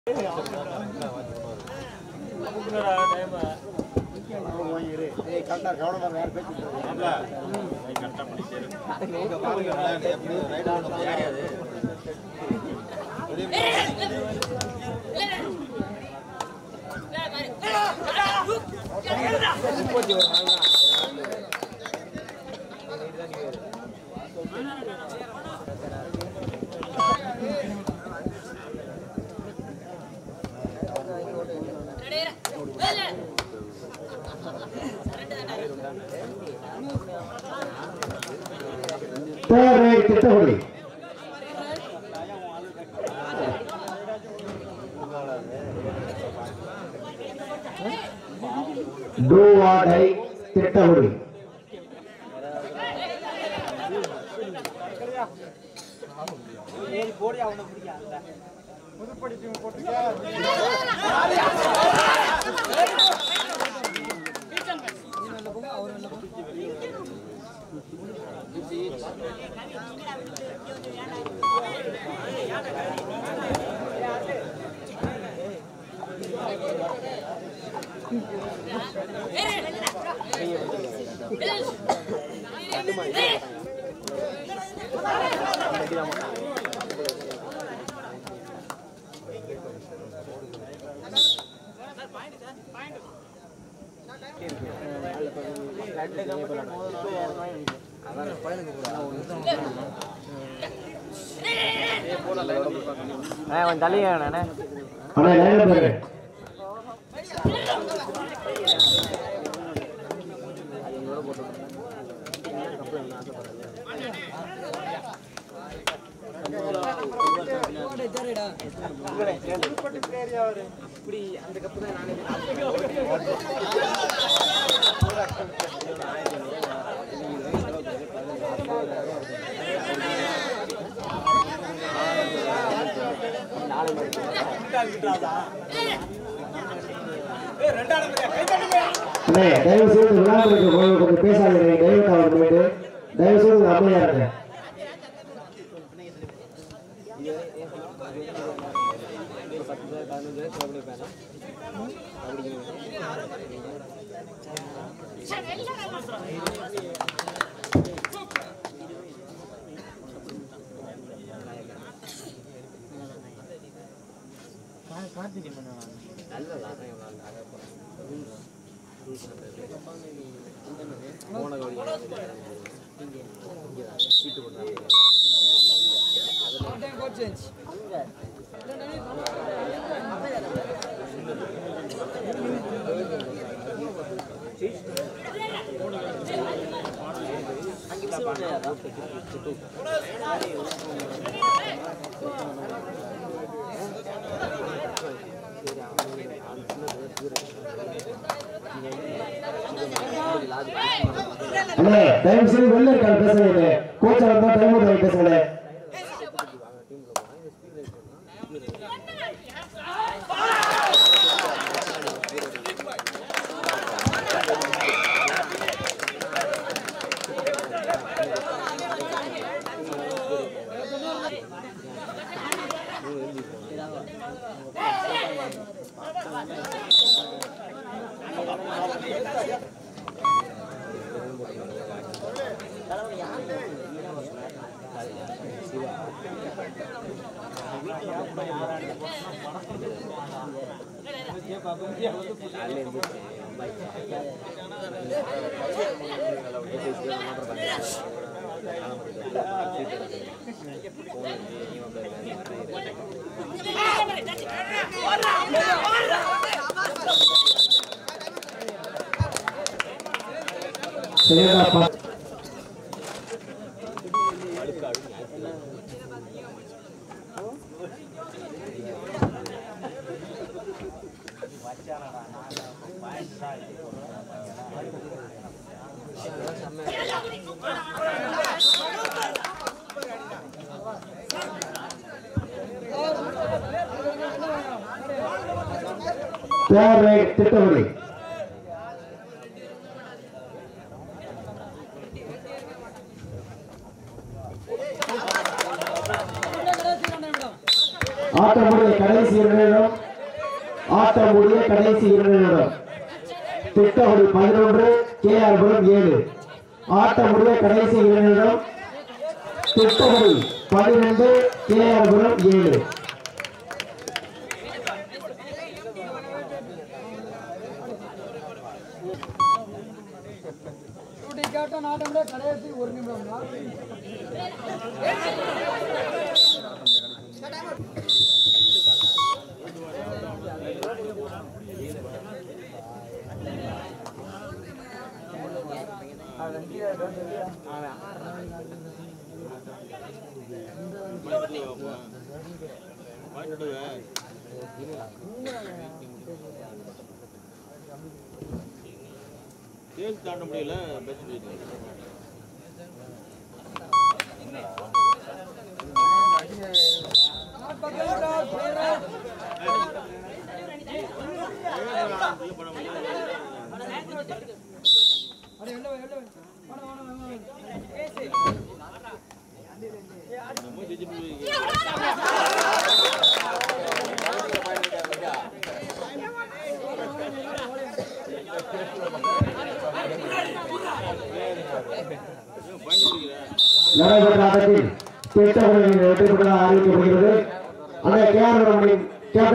தேவை திட்டப்படி டூ வாடை திட்டப்படி கொஞ்சம் தள்ளிங்க அண்ணே அண்ணா லைன்ல பாரு அண்ணே தயவு செய்து விழாக்களுக்கு போய் கொஞ்சம் பேசாதீங்க தயவு தவறு போயிட்டு தயவு செய்து அமைதியா இருங்க அண்ணே தயவு செய்து வெளில இருக்காது பேசுறீங்க கோச்சா வந்தா டைம் அவுட் பேசுங்க சரியா பா தேர்ட் ரைட் திட்டப்படி ஆட்டமுடைய கடைசி நிமிடம் ஆட்டம் முடிய கடைசி இரண்டு நிமிடம் திட்டகுடி பதினொன்று கே ஆர் புரம் ஏழு ஆட்டம் முடிய கடைசி இரண்டு நிமிடம் திட்டகுடி பன்னிரண்டு கே ஆர் புரம் ஏழு இப்படி கேட்டா நாட்டம்ல கடைசி ஒரு நிமிடம் தான். சேல்ஸ் தாண்ட முடியல பெஸ்ட் போயிட்டு நாட் பக்கத்துல clear ஆ. அடே, வெளில வா, வெளில வா. வாடா, வாடா, வாடா, வாடா. நடைபெற்ற ஆட்டத்தில் திட்டகுடியின் வெற்றி பெற்றதாக அறிவிக்கப்படுகிறது அந்த கேரள